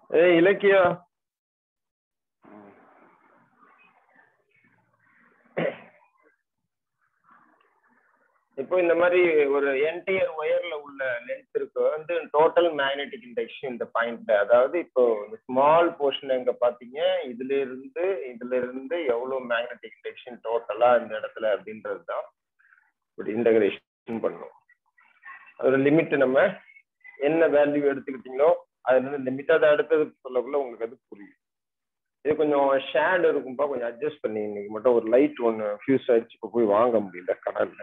ஏய் இலக்கியா இப்போ இந்த மாதிரி ஒரு என்டையர் ஒயர்ல உள்ள லென்த் இருக்கு வந்து டோட்டல் மேக்னெட்டிக் இண்டெக்ஸ் இந்த பாயிண்ட்ல அதாவது இப்போ ஸ்மால் போர்ஷன் எங்க பாத்தீங்க இதுல இருந்து இதுல இருந்து எவ்வளவு மேக்னெட்டிக் இண்டெக்ஷன் டோட்டலா இந்த இடத்துல அப்படின்றது தான் இப்படி இன்டகிரேஷன் பண்ணும் அதோட லிமிட் நம்ம என்ன வேல்யூ எடுத்துக்கிட்டீங்களோ அதுல இருந்து லிமிட் அதை அடுத்தது சொல்லக்குள்ள உங்களுக்கு அது புரியும் இது கொஞ்சம் ஷேட் இருக்கும்பா கொஞ்சம் அட்ஜஸ்ட் பண்ணி இன்னைக்கு மட்டும் ஒரு லைட் ஒன்று ஃபியூஸ் ஆயிடுச்சு இப்போ போய் வாங்க முடியல கடல்ல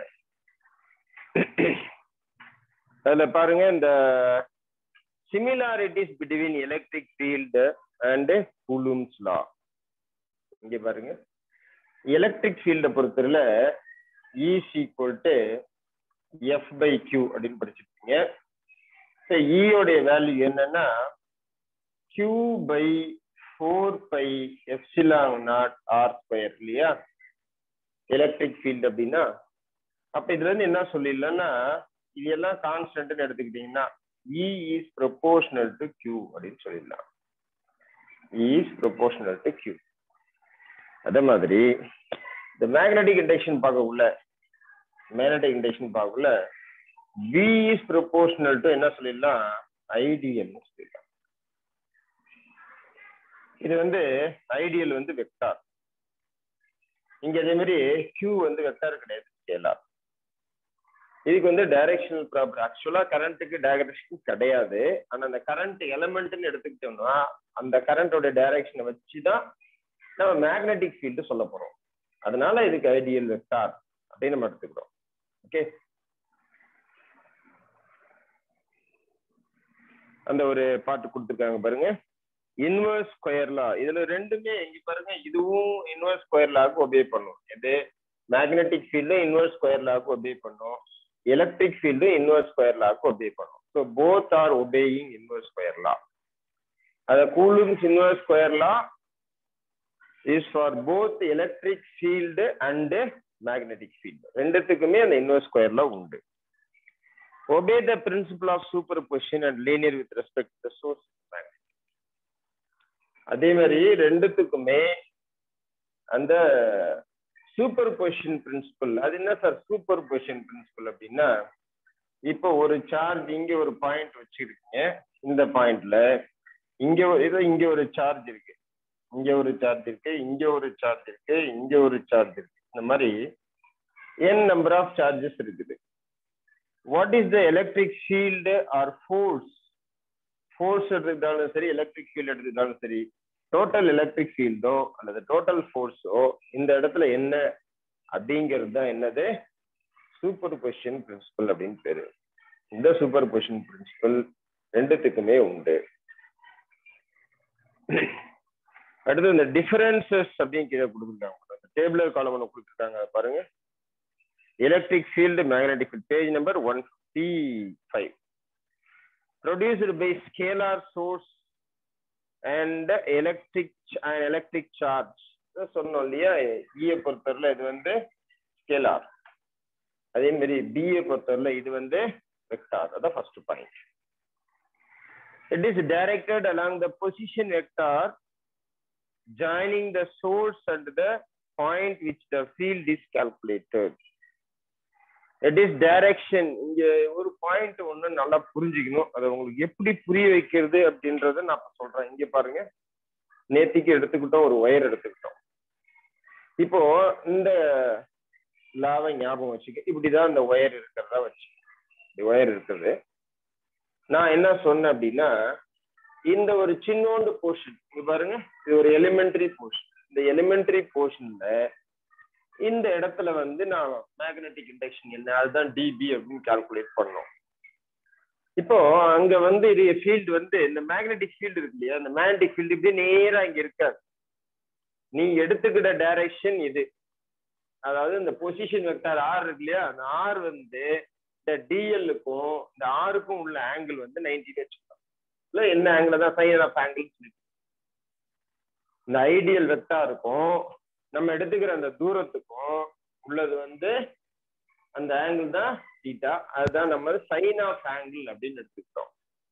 அதுல பாருங்க இந்த similarities between electric field and Coulomb's law இங்க பாருங்க எலக்ட்ரிக் ஃபீல்டை பொறுத்தவரையில is equal to F by Q அப்படின்னு படிச்சிருக்கீங்க ஈயோடைய வேல்யூ என்னன்னா Q by four pi epsilon naught R square இல்லையா எலக்ட்ரிக் ஃபீல்டு அப்படின்னா அப்ப இதுல இருந்து என்ன சொல்லிடலன்னா இது எல்லாம் கான்ஸ்டன்ட்னு எடுத்துக்கிட்டீங்கன்னா E is proportional to Q அப்படின்னு சொல்லிடலாம் இஸ் ப்ரொபோர்ஷனல் டு கியூ அதே மாதிரி இந்த மேக்னெட்டிக் இண்டக்ஷன் பார்க்கக்குள்ள மேக்னெட்டிக் இண்டக்ஷன் பார்க்கக்குள்ள வி இஸ் ப்ரொபோர்ஷனல் டு என்ன சொல்லிடலாம் ஐடியல் சொல்லிடலாம் இது வந்து ஐடியல் வந்து வெக்டார் இங்க அதே மாதிரி கியூ வந்து வெக்டார் கிடையாது ஸ்கேலார் இதுக்கு வந்து டைரக்ஷனல் ப்ராப்பர்ட்டி ஆக்சுவலா கரண்ட்டுக்கு டைரக்ஷன் கிடையாது ஆனா அந்த கரண்ட் எலமெண்ட்னு எடுத்துக்கிட்டோம்னா அந்த கரண்டோட டைரக்ஷனை வச்சு தான் நம்ம மேக்னெட்டிக் ஃபீல்டு சொல்ல போறோம் அதனால இதுக்கு ஐடியல் வெக்டார் அப்படின்னு நம்ம எடுத்துக்கிறோம் ஓகே அந்த ஒரு பாட்டு கொடுத்துருக்காங்க பாருங்க இன்வர்ஸ் ஸ்கொயர் லா இதுல ரெண்டுமே இங்க பாருங்க இதுவும் இன்வர்ஸ் ஸ்கொயர் லாக்கு ஒபே பண்ணும் எது மேக்னெட்டிக் ஃபீல்டு இன்வர்ஸ் ஸ்கொயர் லாக்கு ஒபே பண்ணும் எலக்ட்ரிக் ஃபீல்டு இன்வர்ஸ் ஸ்கொயர் லாக்கு ஒபே பண்ணும் so both are obeying inverse square law அத Coulomb's inverse square law is for both electric field and magnetic field ரெண்டுத்துக்குமே அந்த இன்வர்ஸ் ஸ்கொயர் லா உண்டு obey the principle of superposition and linear with respect to source அதே மாதிரி ரெண்டுத்துக்குமே அந்த super position principal அது என்ன சார் சூப்பர் பொசிஷன் பிரின்சிபல் அப்படின்னா இப்போ ஒரு சார்ஜ் இங்க ஒரு பாயிண்ட் வச்சிருக்கீங்க இந்த பாயிண்ட்ல இங்க இது இங்க ஒரு சார்ஜ் இருக்கு இங்க ஒரு சார்ஜ் இருக்கு இங்க ஒரு சார்ஜ் இருக்கு இங்க ஒரு சார்ஜ் இருக்கு இந்த மாதிரி என் நம்பர் ஆஃப் சார்ஜஸ் இருக்குது what is the electric field or force force எடுத்துக்கிட்டாலும் சரி எலக்ட்ரிக் ஃபீல்டு எடுத்துக்கிட்டாலும் சரி டோட்டல் எலக்ட்ரிக் ஃபீல்டோ அல்லது டோட்டல் ஃபோர்ஸோ இந்த இடத்துல என்ன அப்படிங்கிறது தான் என்னது சூப்பர் பொசிஷன் பிரின்சிபல் அப்படின்னு பேரு இந்த சூப்பர் பொசிஷன் பிரின்சிபல் ரெண்டுத்துக்குமே உண்டு அடுத்து இந்த டிஃபரன்சஸ் அப்படின்னு கீழே கொடுத்துருக்காங்க டேபிளர் காலம் ஒன்று கொடுத்துருக்காங்க பாருங்க electric field magnetic field page number one fifty five produced by scalar source and electric and electric charge சொன்னோம் இல்லையா இயை பொறுத்தவரையில இது வந்து ஸ்கேலார் அதே மாதிரி பிஏ பொறுத்தவரையில இது வந்து வெக்டார் அதான் first point it is directed along the position vector joining the source and the point which the field is calculated it is direction இங்க ஒரு பாயிண்ட் ஒண்ணு நல்லா புரிஞ்சுக்கணும் அதை உங்களுக்கு எப்படி புரிய வைக்கிறது அப்படின்றத நான் இப்ப சொல்றேன் இங்க பாருங்க நேத்திக்கு எடுத்துக்கிட்டோம் ஒரு ஒயர் எடுத்துக்கிட்டோம் இப்போ இந்த லாவை ஞாபகம் வச்சுக்க இப்படிதான் இந்த ஒயர் இருக்கிறதா வச்சு இந்த ஒயர் இருக்குது நான் என்ன சொன்னேன் அப்படின்னா இந்த ஒரு சின்னோண்டு போர்ஷன் இங்க பாருங்க இது ஒரு எலிமெண்டரி போர்ஷன் இந்த எலிமெண்டரி போர்ஷன்ல இந்த இடத்துல வந்து நான் மேக்னெட்டிக் இண்டக்ஷன் என்ன அதுதான் டிபி அப்படின்னு கால்குலேட் பண்ணோம் இப்போ அங்க வந்து இது ஃபீல்டு வந்து இந்த மேக்னெட்டிக் ஃபீல்டு இருக்கு இல்லையா அந்த மேக்னெட்டிக் ஃபீல்டு இப்படி நேரா இங்க இருக்காது நீ எடுத்துக்கிட்ட டைரக்ஷன் இது அதாவது இந்த பொசிஷன் வெக்டார் ஆர் இருக்கு இல்லையா அந்த ஆர் வந்து இந்த டிஎல்லுக்கும் இந்த ஆருக்கும் உள்ள ஆங்கிள் வந்து நைன்டி வச்சுக்கலாம் இல்ல என்ன ஆங்கிள் தான் சைன் ஆஃப் ஆங்கிள் சொல்லிட்டு இந்த ஐடியல் வெக்டாருக்கும் நம்ம எடுத்துக்கிற அந்த தூரத்துக்கும் உள்ளது வந்து அந்த ஆங்கிள் தான் தீட்டா அதுதான் நம்ம சைன் ஆஃப் ஆங்கிள் அப்படின்னு எடுத்துக்கிட்டோம்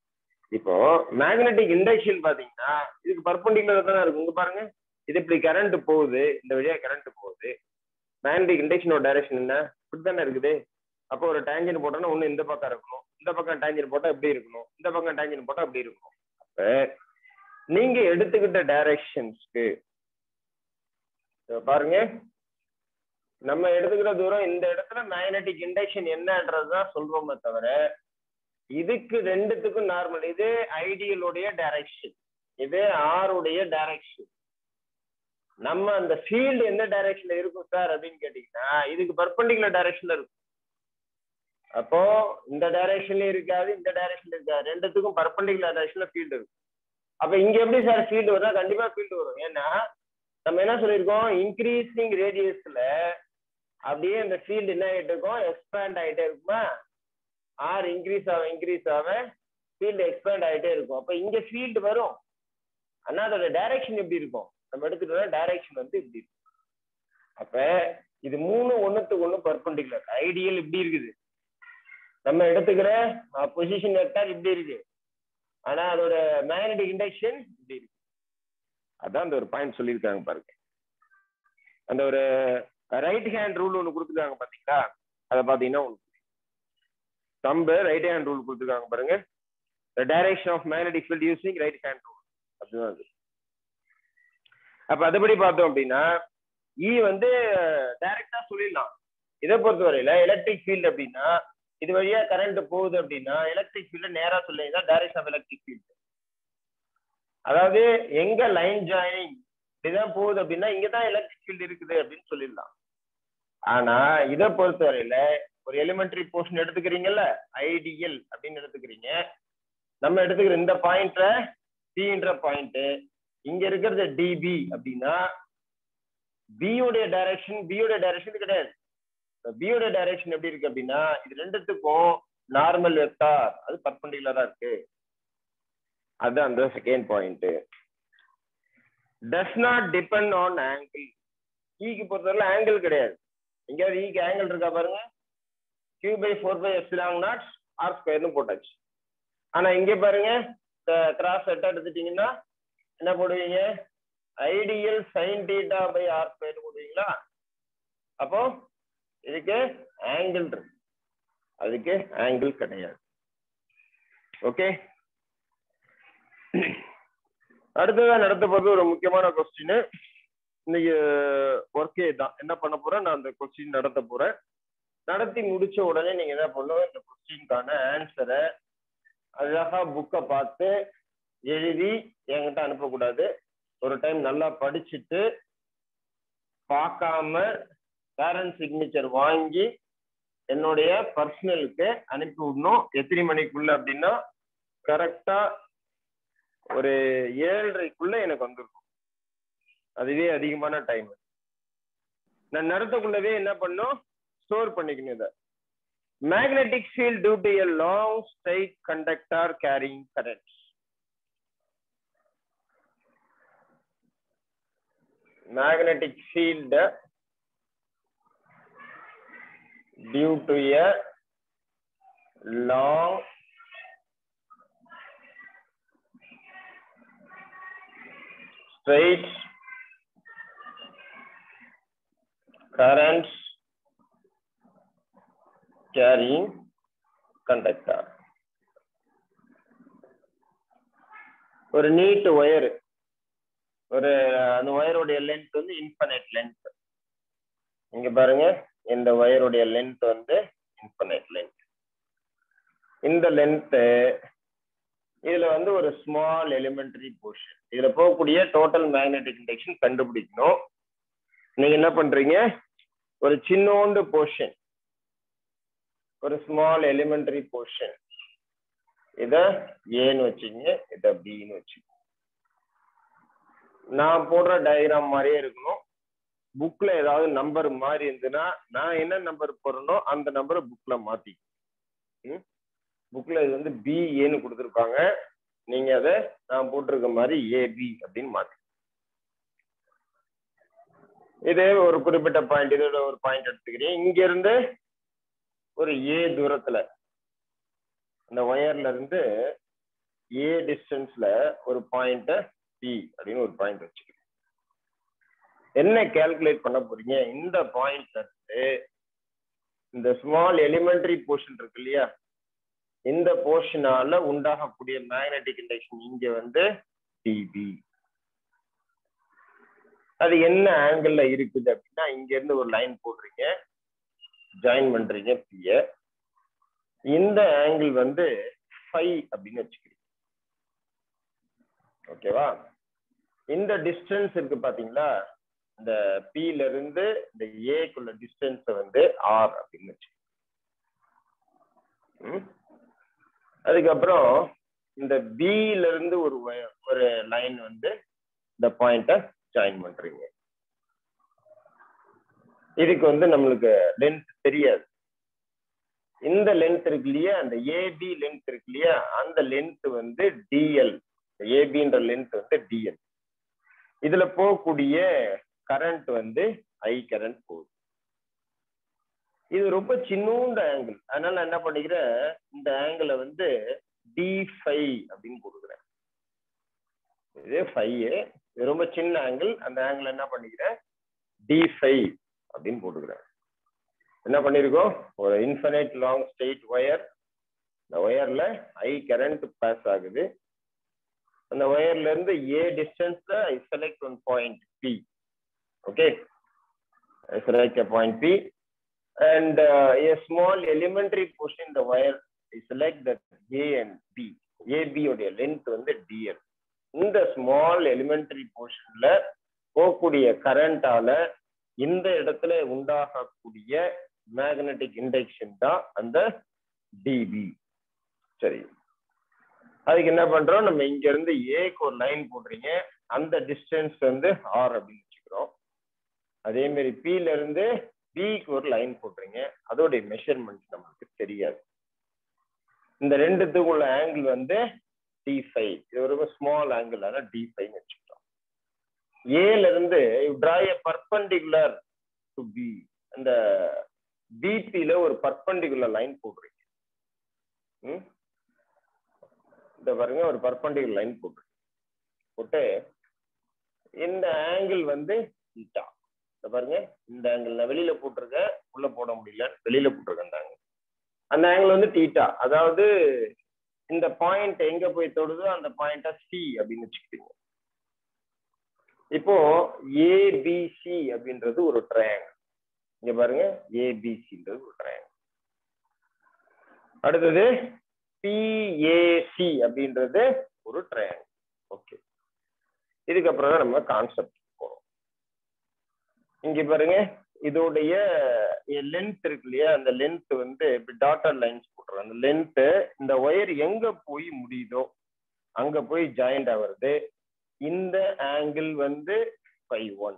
இப்போ மேக்னெட்டிக் இண்டக்ஷன் பாத்தீங்கன்னா இதுக்கு பர்பண்டிகுலர் தானே இருக்கும் இங்க பாருங்க இது இப்படி கரண்ட் போகுது இந்த வழியா கரண்ட் போகுது மேக்னெட்டிக் இண்டக்ஷனோட டைரக்ஷன் என்ன இப்படி தானே இருக்குது அப்போ ஒரு டேஞ்சன் போட்டோம்னா ஒண்ணு இந்த பக்கம் இருக்கணும் இந்த பக்கம் டேஞ்சன் போட்டா இப்படி இருக்கணும் இந்த பக்கம் டேஞ்சன் போட்டா இப்படி இருக்கணும் அப்ப நீங்க எடுத்துக்கிட்ட டைரக்ஷன்ஸ்க்கு பாருங்க நம்ம எடுத்துக்கிற தூரம் இந்த இடத்துல மேக்னெட்டிக் இண்டக்ஷன் என்னன்றதுதான் சொல்றோமே தவிர இதுக்கு ரெண்டுத்துக்கும் நார்மல் இது ஐடியலுடைய டைரக்ஷன் இது ஆருடைய டைரக்ஷன் நம்ம அந்த ஃபீல்டு எந்த டைரக்ஷன்ல இருக்கும் சார் அப்படின்னு கேட்டீங்கன்னா இதுக்கு பர்பண்டிகுலர் டைரக்ஷன்ல இருக்கும் அப்போ இந்த டைரக்ஷன்லயும் இருக்காது இந்த டைரக்ஷன்ல இருக்காது ரெண்டுத்துக்கும் பர்பண்டிகுலர் டைரக்ஷன்ல ஃபீல்டு இருக்கும் அப்ப இங்க எப்படி சார் ஃபீல்டு வரும் கண்டிப்பா ஃபீல்டு வரும் ஏன்னா நம்ம என்ன சொல்லியிருக்கோம் இன்க்ரீசிங் ரேடியஸ்ல அப்படியே இந்த ஃபீல்டு என்ன ஆகிட்டு இருக்கும் எக்ஸ்பேண்ட் ஆகிட்டே இருக்குமா ஆர் இன்க்ரீஸ் ஆக இன்க்ரீஸ் ஆக ஃபீல்டு எக்ஸ்பேண்ட் ஆகிட்டே இருக்கும் அப்போ இங்க ஃபீல்டு வரும் ஆனா அதோட டைரக்ஷன் எப்படி இருக்கும் நம்ம எடுத்துட்டோம்னா டைரக்ஷன் வந்து இப்படி இருக்கும் அப்ப இது மூணு ஒண்ணுத்துக்கு ஒண்ணு பர்பண்டிகுலர் ஐடியல் இப்படி இருக்குது நம்ம எடுத்துக்கிற பொசிஷன் வெக்டார் இப்படி இருக்கு ஆனா அதோட மேக்னெட்டிக் இண்டக்ஷன் இப்படி இருக்கு அதான் அந்த ஒரு பாயிண்ட் சொல்லியிருக்காங்க பாருங்க அந்த ஒரு ரைட் ஹேண்ட் ரூல் ஒன்று கொடுத்துருக்காங்க பாத்தீங்களா அதை பாத்தீங்கன்னா தம்பு ரைட் ஹேண்ட் ரூல் கொடுத்துருக்காங்க பாருங்க direction of magnetic field using right hand rule அப்படிதான் அது அப்ப அதுபடி பார்த்தோம் அப்படின்னா இ வந்து டைரக்டா சொல்லிடலாம் இதை பொறுத்தவரையில எலக்ட்ரிக் ஃபீல்டு அப்படின்னா இது வழியா கரண்ட் போகுது அப்படின்னா எலக்ட்ரிக் ஃபீல்டு நேரா சொல்லிங்க டைரக்ஷன் ஆஃப் எலக்ட்ரிக் ஃபீல்டு அதாவது எங்க லைன் ஜாயினிங் இப்படிதான் போகுது அப்படின்னா இங்கதான் எலக்ட்ரிக் ஃபீல்டு இருக்குது அப்படின்னு சொல்லிடலாம் ஆனா இதை பொறுத்தவரையில ஒரு எலிமெண்டரி போர்ஷன் எடுத்துக்கிறீங்கல்ல ஐடியல் அப்படின்னு எடுத்துக்கிறீங்க நம்ம எடுத்துக்கிற இந்த பாயிண்ட்ல சின்ற பாயிண்ட் இங்க இருக்கிறது டிபி அப்படின்னா பியோடைய டைரக்ஷன் பியோடைய டைரக்ஷன் கிடையாது பியோட டைரக்ஷன் எப்படி இருக்கு அப்படின்னா இது ரெண்டுத்துக்கும் நார்மல் வெக்டார் அது பர்பண்டிகுலரா இருக்கு அது அந்த second point does not depend on angle ஈக்கு பொறுத்தவரை ஆங்கிள் கிடையாது எங்கேயாவது ஈக்கு ஆங்கிள் இருக்கா பாருங்க Q by four pi epsilon naught R ஸ்கொயர்னு போட்டாச்சு ஆனா இங்க பாருங்க கிராஸ் செட்டா எடுத்துட்டீங்கன்னா என்ன போடுவீங்க I DL sine theta by R square போடுவீங்களா அப்போ இதுக்கு ஆங்கிள் இருக்கு அதுக்கு ஆங்கிள் கிடையாது ஓகே அடுத்ததான் நடத்த போறது ஒரு முக்கியமான கொஸ்டின் இன்னைக்கு ஒர்க்கே தான் என்ன பண்ண போறேன் நான் அந்த கொஸ்டின் நடத்த போறேன் நடத்தி முடிச்ச உடனே நீங்க என்ன பண்ணணும் இந்த கொஸ்டினுக்கான ஆன்சரை அழகா புக்கை பார்த்து எழுதி என்கிட்ட அனுப்பக்கூடாது ஒரு டைம் நல்லா படிச்சுட்டு பார்க்காம பேரண்ட் சிக்னேச்சர் வாங்கி என்னுடைய பர்சனலுக்கு அனுப்பி விடணும் எத்தனை மணிக்குள்ள அப்படின்னா கரெக்டா ஒரு ஏழரைக்குள்ள எனக்கு வந்துருக்கும் அதுவே அதிகமான டைம் நான் நடத்தக்குள்ளவே என்ன பண்ணும் ஸ்டோர் பண்ணிக்கணும் இதை magnetic field due to a long straight conductor carrying current magnetic field due to a long straight current carrying conductor ஒரு நீட் ஒயர் ஒரு அந்த ஒயருடைய லென்த் வந்து இன்ஃபனைட் லென்த் இங்க பாருங்க இந்த ஒயருடைய லென்த் வந்து இன்ஃபனைட் லென்த் இந்த லென்த் இதுல வந்து ஒரு ஸ்மால் எலிமெண்டரி போர்ஷன் இதுல போகக்கூடிய டோட்டல் மேக்னெட்டிக் இண்டக்ஷன் கண்டுபிடிக்கணும் நீங்க என்ன பண்றீங்க ஒரு சின்னோண்டு போர்ஷன் ஒரு ஸ்மால் எலிமெண்டரி போர்ஷன் இத ஏன்னு வச்சுங்க இத பின்னு வச்சுக்கோங்க நான் போடுற டயக்ராம் மாதிரியே இருக்கணும் புக்ல ஏதாவது நம்பர் மாறி இருந்ததுன்னா நான் என்ன நம்பர் போடுறனோ அந்த நம்பரை புக்ல மாத்தி புக்ல இது வந்து பி ஏன்னு கொடுத்துருப்பாங்க நீங்க அதை நான் போட்டிருக்க மாதிரி ஏபி அப்படின்னு மாத்தி இதே ஒரு குறிப்பிட்ட பாயிண்ட் இதோட ஒரு பாயிண்ட் எடுத்துக்கிறேன் இங்க இருந்து ஒரு ஏ தூரத்துல இந்த ஒயர்ல இருந்து ஏ டிஸ்டன்ஸ்ல ஒரு பாயிண்ட் பி அப்படின்னு ஒரு பாயிண்ட் வச்சுக்கிறேன் என்ன கால்குலேட் பண்ண போறீங்க இந்த பாயிண்ட்ல இருந்து இந்த ஸ்மால் எலிமெண்டரி போர்ஷன் இருக்கு இல்லையா இந்த போர்ஷனால உண்டாகக்கூடிய மேக்னெட்டிக் இண்டக்ஷன் இங்க வந்து டிபி அது என்ன ஆங்கிள் இருக்குது அப்படின்னா இங்க இருந்து ஒரு லைன் போடுறீங்க ஜாயின் பண்றீங்க பிய இந்த ஆங்கிள் வந்து ஃபைவ் அப்படின்னு வச்சுக்கிறீங்க ஓகேவா இந்த டிஸ்டன்ஸ் இருக்கு பாத்தீங்களா இந்த பில இருந்து இந்த ஏக்குள்ள டிஸ்டன்ஸ் வந்து ஆர் அப்படின்னு வச்சுக்கிறீங்க அதுக்கப்புறம் இந்த பில இருந்து ஒரு ஒரு லைன் வந்து இந்த பாயிண்ட ஜாயின் பண்றீங்க இதுக்கு வந்து நம்மளுக்கு லென்த் தெரியாது இந்த லென்த் இருக்கு இல்லையா அந்த ஏபி லென்த் இருக்கு இல்லையா அந்த லென்த் வந்து டிஎல் ஏபின்ற லென்த் வந்து டிஎல் இதுல போகக்கூடிய கரண்ட் வந்து ஐ கரண்ட் போகுது இது ரொம்ப சின்னூண்ட ஆங்கிள் அதனால என்ன பண்ணிக்கிறேன் இந்த ஆங்கிளை வந்து டி ஃபைவ் அப்படின்னு கொடுக்குறேன் இது ஃபைவ் இது ரொம்ப சின்ன ஆங்கிள் அந்த ஆங்கிள் என்ன பண்ணிக்கிறேன் டி ஃபைவ் அப்படின்னு போட்டுக்கிறேன் என்ன பண்ணிருக்கோம் ஒரு இன்ஃபனைட் லாங் ஸ்ட்ரெயிட் ஒயர் இந்த ஒயர்ல ஐ கரண்ட் பாஸ் ஆகுது அந்த ஒயர்ல இருந்து ஏ டிஸ்டன்ஸ்ல I select one point P okay I select a point P and uh, a small elementary portion in the wire I select that A and B AB உடைய length வந்து DL இந்த small elementary போர்ஷன்ல போகக்கூடிய கரண்டால இந்த இடத்துல உண்டாகக்கூடிய magnetic induction தான் அந்த டிபி சரி அதுக்கு என்ன பண்றோம் நம்ம இங்க இருந்து ஏக்கு ஒரு லைன் போடுறீங்க அந்த டிஸ்டன்ஸ் வந்து ஆர் அப்படின்னு வச்சுக்கிறோம் அதே மாதிரி பில இருந்து பிக்கு ஒரு லைன் போடுறீங்க அதோடைய மெஷர்மெண்ட் நமக்கு தெரியாது இந்த ரெண்டுத்துக்குள்ள ஆங்கிள் வந்து டி ஃபைவ் இது ரொம்ப ஸ்மால் ஆங்கிள் ஆனால் டி ஃபைவ் வச்சுக்கிட்டோம் ஏல இருந்து draw a perpendicular to P அந்த பிபியில ஒரு பர்பண்டிகுலர் லைன் போடுறீங்க இந்த பாருங்க ஒரு பர்பண்டிகுலர் லைன் போடுறீங்க போட்டு இந்த ஆங்கிள் வந்து தீட்டா இந்த பாருங்க இந்த ஆங்கிள் நான் வெளியில போட்டிருக்கேன் உள்ள போட முடியல வெளியில போட்டிருக்கேன் அந்த ஆங்கிள் அந்த ஆங்கிள் வந்து தீட்டா அதாவது இந்த பாயிண்ட் எங்க போய் தொடுதோ அந்த பாயிண்ட சி அப்படின்னு வச்சுக்கிட்டீங்க இப்போ ஏபிசி அப்படின்றது ஒரு ட்ரையாங்கிள் இங்க பாருங்க ஏபிசின்றது ஒரு ட்ரையாங்கிள் அடுத்தது பிஏசி அப்படின்றது ஒரு ட்ரையாங்கிள் ஓகே இதுக்கப்புறம் தான் நம்ம கான்செப்ட் போறோம் இங்க பாருங்க இதோடைய லென்த் இருக்கு இல்லையா அந்த லென்த் வந்து இப்படி டாட்டர் லைன்ஸ் போட்டுறோம் அந்த லென்த் இந்த ஒயர் எங்க போய் முடியுதோ அங்க போய் ஜாயிண்ட் ஆகுறது இந்த ஆங்கிள் வந்து ஃபைவ் ஒன்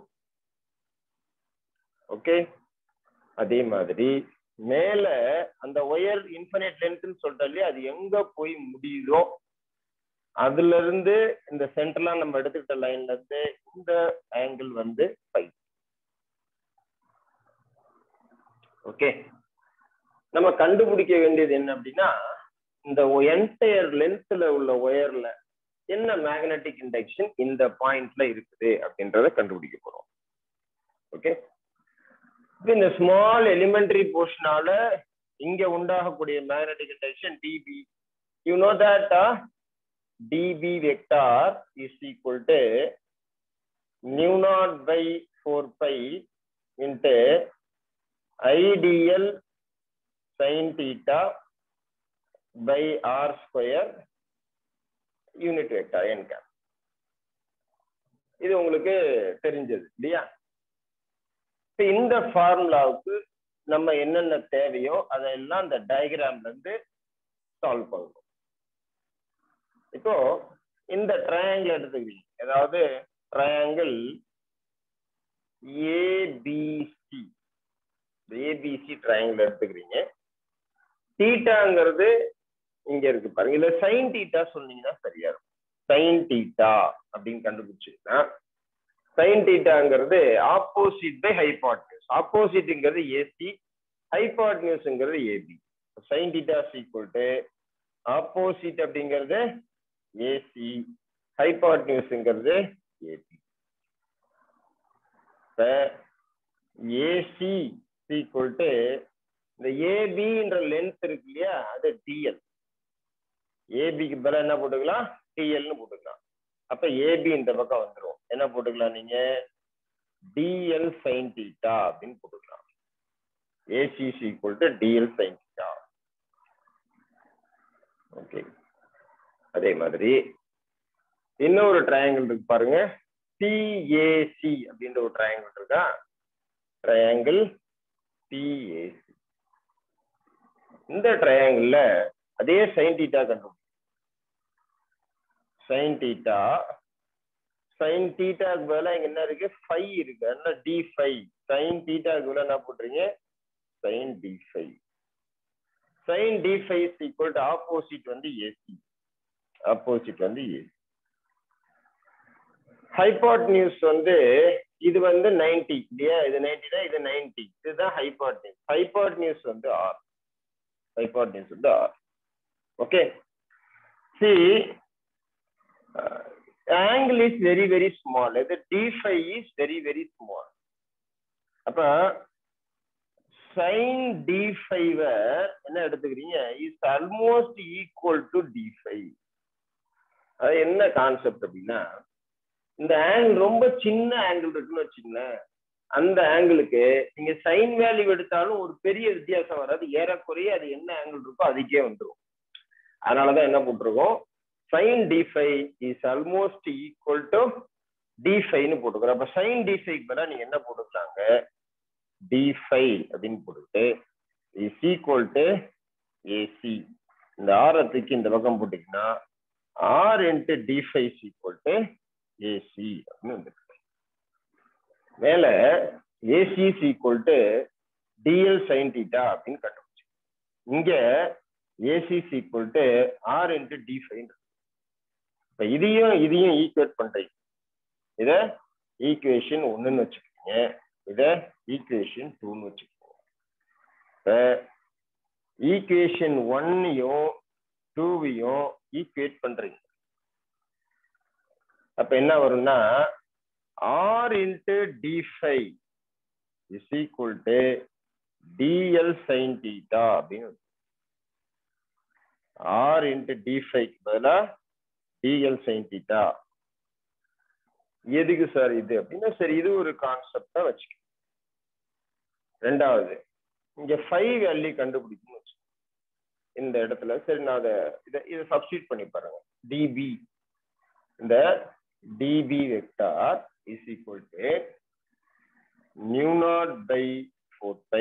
ஓகே அதே மாதிரி மேல அந்த ஒயர் இன்ஃபினிட் லென்த்னு சொல்லிட்டோம் இல்லையா அது எங்க போய் முடியுதோ அதுல இருந்து இந்த சென்டர்லா நம்ம எடுத்துக்கிட்ட லைன்ல இருந்து இந்த ஆங்கிள் வந்து ஃபைவ் ஓகே நம்ம கண்டுபிடிக்க வேண்டியது என்ன அப்படின்னா இந்த என்டையர் லென்த்ல உள்ள ஒயர்ல என்ன மேக்னெட்டிக் இண்டக்ஷன் இந்த பாயிண்ட்ல இருக்குது அப்படின்றத கண்டுபிடிக்க போறோம் ஓகே இந்த ஸ்மால் எலிமெண்டரி போர்ஷனால இங்க உண்டாகக்கூடிய magnetic induction DB you know that DB vector is equal to mu naught by four pi into I DL sine theta by R square unit vector N cap இது உங்களுக்கு தெரிஞ்சது இல்லையா இந்த ஃபார்முலாவுக்கு நம்ம என்னென்ன தேவையோ அதெல்லாம் இந்த டயக்ராம்ல இருந்து சால்வ் பண்ணுவோம் இப்போ இந்த ட்ரையாங்கிள் எடுத்துக்கிறீங்க அதாவது ட்ரையாங்கிள் ஏபிசி ஏபிசி ட்ரையாங்கிள் எடுத்துக்கிறீங்க தீட்டாங்கிறது இங்க இருக்கு பாருங்க இல்ல சைன் தீட்டா சொன்னீங்கன்னா சரியா இருக்கும் சைன் தீட்டா அப்படின்னு கண்டுபிடிச்சீங்கன்னா சைன் தீட்டாங்கிறது ஆப்போசிட் பை ஹைபாட்னியூஸ் ஆப்போசிட்ங்கிறது ஏசி ஹைபாட்னியூஸ்ங்கிறது AB sine theta equal to opposite அப்படிங்கிறது ஏசி ஹைபாட்னியூஸ்ங்கிறது ஏபி இப்ப ஏசி ஈக்குவல் டு இந்த ஏபின்ற லென்த் இருக்கு இல்லையா அது டிஎல் ஏபிக்கு பதிலா என்ன போட்டுக்கலாம் டிஎல்னு போட்டுக்கலாம் அப்ப ஏபி இந்த பக்கம் வந்துடும் என்ன போட்டுக்கலாம் நீங்க டிஎல் சைன் தீட்டா அப்படின்னு போட்டுக்கலாம் ACC equal to DL sine theta okay அதே மாதிரி இன்னொரு ட்ரையாங்கிள் இருக்கு பாருங்க டிஏசி அப்படின்ற ஒரு ட்ரையாங்கிள் இருக்கா ட்ரையாங்கிள் டிஏசி இந்த ட்ரையாங்கிள்ல அதே சைன் தீட்டா கண்டுபிடிக்கும் சைன் தீட்டா சைன் தீட்டாக்கு பதிலா இங்க என்ன இருக்கு ஃபை இருக்கு அதனால டி ஃபைவ் சைன் தீட்டாக்கு பதிலா என்ன போட்டுறீங்க sine D five sine D five is equal to opposite வந்து ஏசி ஆப்போசிட் வந்து ஏசி ஹைபாட் நியூஸ் வந்து இது வந்து நைன்டி இல்லையா இது நைன்டி தான் இது நைன்டி இதுதான் ஹைபாட் நியூஸ் ஹைபாட் நியூஸ் வந்து ஆர் ஹைபாட் நியூஸ் வந்து R okay C angle is very very small இது d5 is very very small அப்ப sin d5 என்ன எடுத்துக்கிறீங்க is almost equal to d5 அது என்ன கான்செப்ட் அப்படின்னா இந்த ஆங்கிள் ரொம்ப சின்ன ஆங்கிள் இருக்குன்னு வச்சுங்களேன் அந்த ஆங்கிளுக்கு நீங்க சைன் வேல்யூ எடுத்தாலும் ஒரு பெரிய வித்தியாசம் வராது ஏறக்குறைய அது என்ன ஆங்கிள் இருக்கோ அதுக்கே வந்துடும் அதனாலதான் என்ன போட்டிருக்கோம் sine D five is almost equal to D ஃபைவ்னு போட்டுக்கிறோம் அப்ப சைன் டி ஃபைவ் பதிலாக நீங்க என்ன போட்டுக்கலாங்க டி ஃபைவ் அப்படின்னு போட்டுக்கிட்டு இஸ் ஈக்குவல் டு ஏசி இந்த ஆரத்துக்கு இந்த பக்கம் போட்டீங்கன்னா R into D five equal to AC அப்படின்னு வந்துருக்கு மேல AC equal to DL sine theta அப்படின்னு கண்டுபிடிச்சு இங்க AC equal to R into D five இப்ப இதையும் இதையும் ஈக்குவேட் பண்றீங்க இத ஈக்குவேஷன் ஒண்ணுன்னு வச்சுக்கோங்க இத ஈக்குவேஷன் டூன்னு வச்சுக்கோங்க இப்ப ஈக்குவேஷன் ஒன்னையும் டூவையும் ஈக்குவேட் பண்றீங்க அப்ப என்ன வரும்னா R into D five is equal to DL sine theta அப்படின்னு ஆர் இன்ட்டு டி ஃபைவ்க்கு பதிலாக டிஎல் சைன் தீட்டா எதுக்கு சார் இது அப்படின்னா சரி இது ஒரு கான்செப்டா வச்சுக்க ரெண்டாவது இங்க ஃபைவ் வேல்யூ கண்டுபிடிக்கணும்னு வச்சு இந்த இடத்துல சரி நான் அதை இதை இதை சப்ஸ்டியூட் பண்ணி பாருங்க டிபி இந்த DB vector is equal to mu naught by four pi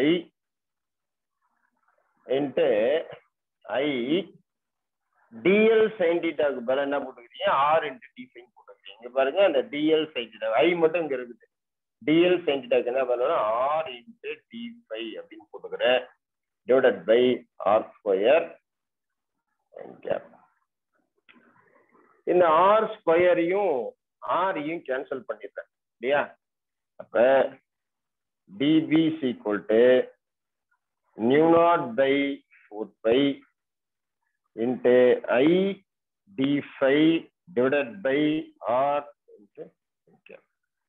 into I DL sine டீட்டாக்கு பதில் என்ன போட்டுக்கிறீங்க ஆர் இன்ட்டு டி ஃபைன் போட்டுக்கிறீங்க இங்க பாருங்க அந்த டிஎல் சைன் டீட்டா ஐ மட்டும் இங்க இருக்குது டிஎல் சைன் டீட்டாக்கு என்ன பண்ணணும் ஆர் இன்ட்டு டி ஃபைவ் அப்படின்னு போட்டுக்கிறேன் divided by R square cap இந்த ஆர் ஸ்கொயரையும் ஆரையும் கேன்சல் பண்ணிடுறேன் இல்லையா அப்ப DB equal to mu naught by four pi into i d5 divided by r into okay.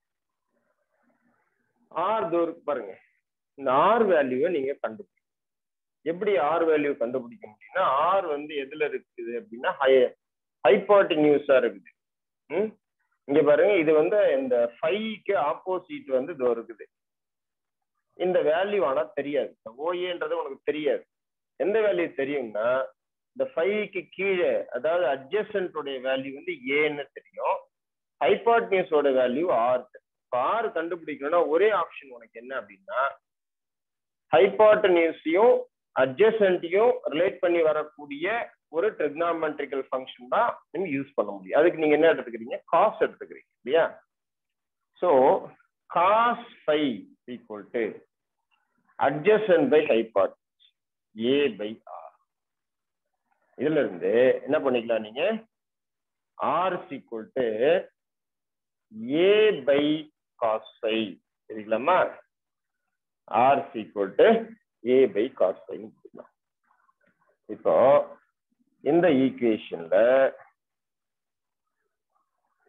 r தூருக்கு பாருங்க இந்த r வேல்யூவை நீங்க கண்டுபிடிக்கணும் எப்படி r வேல்யூ கண்டுபிடிக்க முடியும்னா r வந்து எதுல இருக்குது அப்படின்னா ஹை ஹைபாட்டினியூஸா இருக்குது ம் இங்க பாருங்க இது வந்து இந்த ஃபைவ்க்கு ஆப்போசிட் வந்து இதோ இருக்குது இந்த வேல்யூ ஆனா தெரியாது இந்த ஓஏன்றது உனக்கு தெரியாது எந்த வேல்யூ தெரியும்னா இந்த ஃபைவ்க்கு கீழே அதாவது அட்ஜஸ்டன்டோடைய வேல்யூ வந்து ஏன்னு தெரியும் ஹைபாட்னியூஸோட வேல்யூ ஆர் இப்போ ஆர் கண்டுபிடிக்கணும்னா ஒரே ஆப்ஷன் உனக்கு என்ன அப்படின்னா ஹைபாட்டனியூஸையும் அட்ஜஸ்டன்ட்டையும் ரிலேட் பண்ணி வரக்கூடிய ஒரு ட்ரிக்னாமெட்ரிக்கல் ஃபங்க்ஷன் தான் நீங்க யூஸ் பண்ண முடியும் அதுக்கு நீங்க என்ன எடுத்துக்கிறீங்க காஸ் எடுத்துக்கிறீங்க இல்லையா so cos five equal to adjacent by hypot A by R இதுல இருந்து என்ன பண்ணிக்கலாம் நீங்க R equal to A by cos five சரிங்களாமா R equal to A by cos five கொடுக்கலாம் இப்போ இந்த ஈக்குவேஷன்ல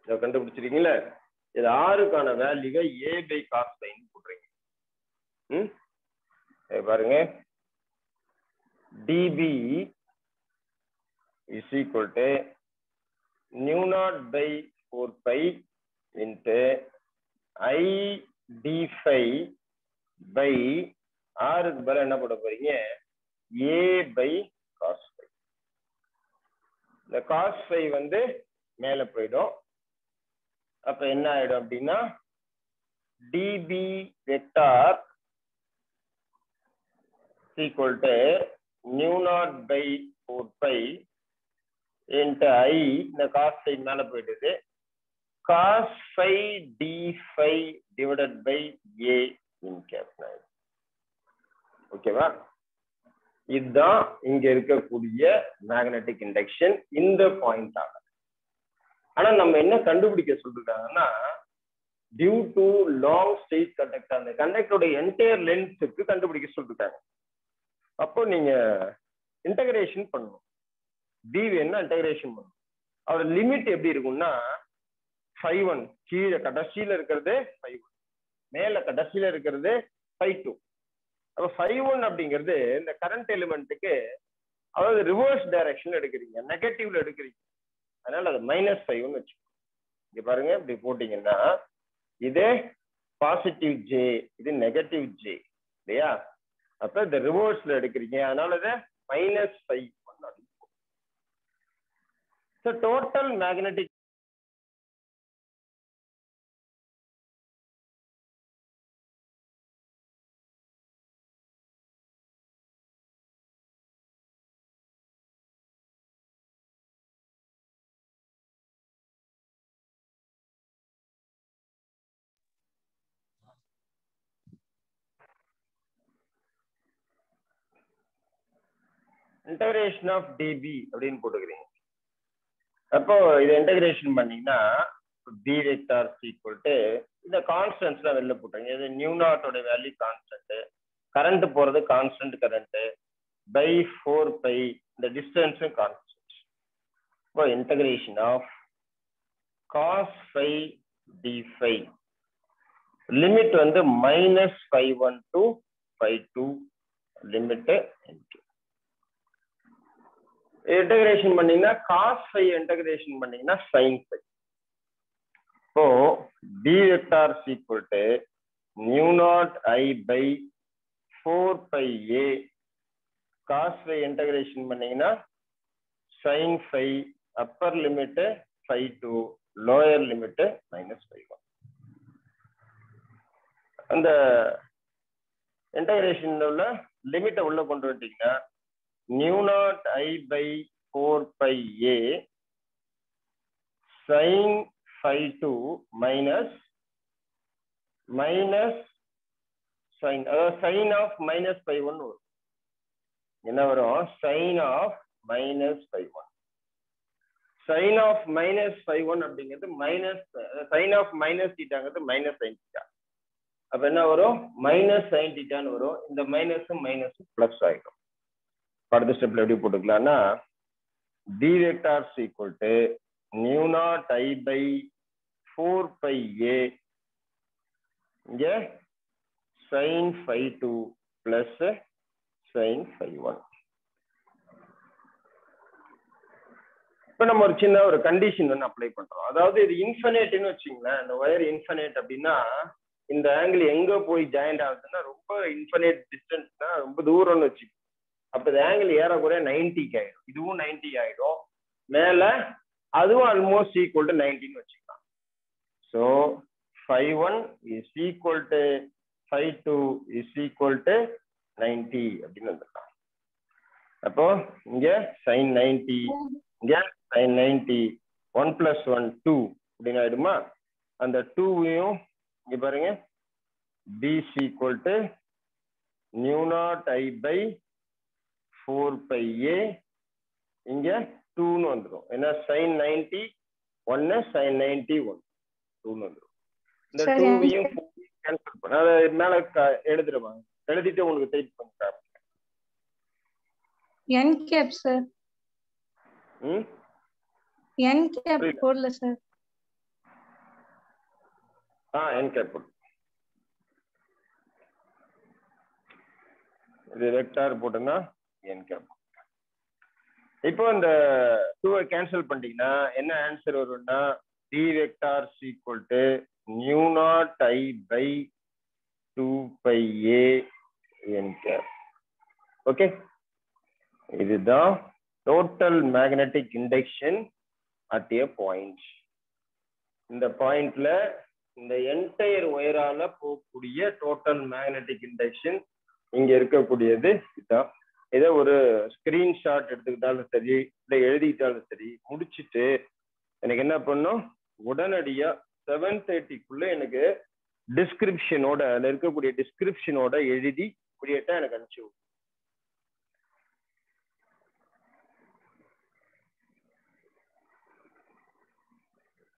இதை கண்டுபிடிச்சிருக்கீங்களா இது ஆறுக்கான வேல்யூவை ஏ பை காஸ் பைன்னு போடுறீங்க ம் இதை பாருங்க DB is equal to mu naught by four pi into I D five by ஆறுக்கு பதில் என்ன போட போறீங்க ஏ பை காஸ் ஃபைவ் இந்த காஸ் ஃபைவ் வந்து மேல போயிடும் அப்ப என்ன ஆயிடும் அப்படின்னா DB vector equal to nu naught by 4 pi into i இந்த cos phi மேல போயிடுது cos phi d phi divided by a in cap ஓகேவா இதுதான் இங்க இருக்கக்கூடிய மேக்னெட்டிக் இண்டக்ஷன் இந்த பாயிண்ட் ஆக ஆனா நம்ம என்ன கண்டுபிடிக்க சொல்லிருக்காங்கன்னா due to long straight conductor அந்த கண்டக்டரோட என்டையர் லென்த்துக்கு கண்டுபிடிக்க சொல்லிருக்காங்க அப்போ நீங்க இன்டகிரேஷன் பண்ணணும் டி வேணும்னா இன்டகிரேஷன் பண்ணணும் அதோட லிமிட் எப்படி இருக்கும்னா ஃபைவ் ஒன் கீழே கடைசியில இருக்கிறது ஃபைவ் ஒன் மேல கடைசியில இருக்கிறது ஃபைவ் டூ அப்போ ஃபைவ் ஒன் அப்படிங்கிறது இந்த கரண்ட் எலிமெண்ட்டுக்கு அதாவது ரிவர்ஸ் டைரக்ஷன் எடுக்கிறீங்க நெகட்டிவ்ல எடுக்கிறீங்க அதனால அது மைனஸ் ஃபைவ் ஒன் வச்சுக்கோங்க இங்க பாருங்க இப்படி போட்டீங்கன்னா இது பாசிட்டிவ் ஜே இது நெகட்டிவ் ஜே இல்லையா அப்ப இந்த ரிவர்ஸ்ல எடுக்கிறீங்க அதனால இதை மைனஸ் ஃபைவ் பண்ணாது so total magnetic integration of DB அப்படின்னு போட்டுக்கிறீங்க அப்போ இதை இன்டகிரேஷன் பண்ணீங்கன்னா பி வெக்டார் ஈக்குவல் டு இந்த கான்ஸ்டன்ட்ஸ்லாம் வெளில போட்டுருங்க இது நியூ நாட்டோட வேல்யூ கான்ஸ்டன்ட் கரண்ட் போறது constant current by four pi இந்த டிஸ்டன்ஸும் கான்ஸ்டன்ட் இப்போ integration of cos phi d phi limit வந்து minus phi one to phi two limit integration பண்ணீங்கன்னா காஸ் ஃபை இன்டகிரேஷன் பண்ணீங்கன்னா சைன் ஃபை இப்போ B vector equal to mu naught I by four pi a cos phi integration பண்ணீங்கன்னா sine phi upper limit phi two lower limit minus phi one அந்த இன்டகிரேஷன் உள்ள லிமிட்டை உள்ள கொண்டு வந்துட்டீங்கன்னா mu naught I by four pi a sine phi two minus minus sine அதாவது sine of minus phi one வரும் என்ன வரும் sine of minus phi one sine of minus phi one அப்படிங்கிறது மைனஸ் சைன் ஆஃப் மைனஸ் தீட்டாங்கிறது minus sine theta அப்ப என்ன வரும் minus sign தீட்டான்னு வரும் இந்த மைனஸும் மைனஸும் பிளஸ் ஆகிடும் அடுத்த ஸ்டெப்ல எப்படி போட்டுக்கலாம்னா B vectors equal to mu naught I by four pi a இங்க sine phi two plus sine phi one இப்போ நம்ம ஒரு சின்ன ஒரு கண்டிஷன் வந்து அப்ளை பண்றோம் அதாவது இது இன்ஃபனேட்னு வச்சுங்களேன் இந்த ஒயர் இன்ஃபனேட் அப்படின்னா இந்த ஆங்கிள் எங்க போய் ஜாயிண்ட் ஆகுதுன்னா ரொம்ப இன்ஃபனேட் டிஸ்டன்ஸ்னா ரொம்ப தூரம்னு வச்சுக்கோங்க அப்ப இந்த ஆங்கிள் ஏறக்குறைய நைன்டிக்கு ஆயிடும் இதுவும் நைன்டி ஆயிடும் மேல அதுவும் ஆல்மோஸ்ட் ஈக்குவல் டு நைன்டின்னு வச்சுக்கலாம் so phi one is equal to phi two is equal to ninety அப்படின்னு வந்துடலாம் அப்போ இங்க சைன் நைன்டி இங்க sine ninety one plus one two அப்படின்னு ஆயிடுமா அந்த டூவையும் இங்க பாருங்க B equal to mu naught I by four pi a இங்க டூன்னு வந்துடும் ஏன்னா சைன் நைன்டி ஒன்னு சைன் நைன்டி ஒன் டூன்னு வந்துடும் இந்த சரி, டூவையும் கேன்சல் பண்ண அதை மேல க- எழுதிடுமா எழுதிட்டு உங்களுக்கு டைப் பண்ணி காமிக்கிறேன். என் கேப் சார் ம் என் கேப் புரியல. போடல சார் ஆ என் கேப் போட்டு இது வெக்டார் போட்டோம்னா என் கேப் இப்போ இந்த டூவை கேன்சல் பண்ணிட்டீங்கன்னா என்ன ஆன்சர் வரும்னா B vector equal to mu naught I by two pi a n cap okay இதுதான் total magnetic induction at a point இந்த பாயிண்ட்ல இந்த என்டையர் ஒயரால போகக்கூடிய டோட்டல் மேக்னெட்டிக் இண்டக்ஷன் இங்க இருக்கக்கூடியது இதுதான் இதை ஒரு ஸ்கிரீன்ஷாட் எடுத்துக்கிட்டாலும் சரி இல்லை எழுதிக்கிட்டாலும் சரி முடிச்சுட்டு எனக்கு என்ன பண்ணும் உடனடியா செவன் தேர்ட்டிக்குள்ள எனக்கு டிஸ்கிரிப்ஷனோட அதுல இருக்கக்கூடிய டிஸ்கிரிப்ஷனோட எழுதி இப்படியேட்டா எனக்கு அனுப்பிச்சு விடும்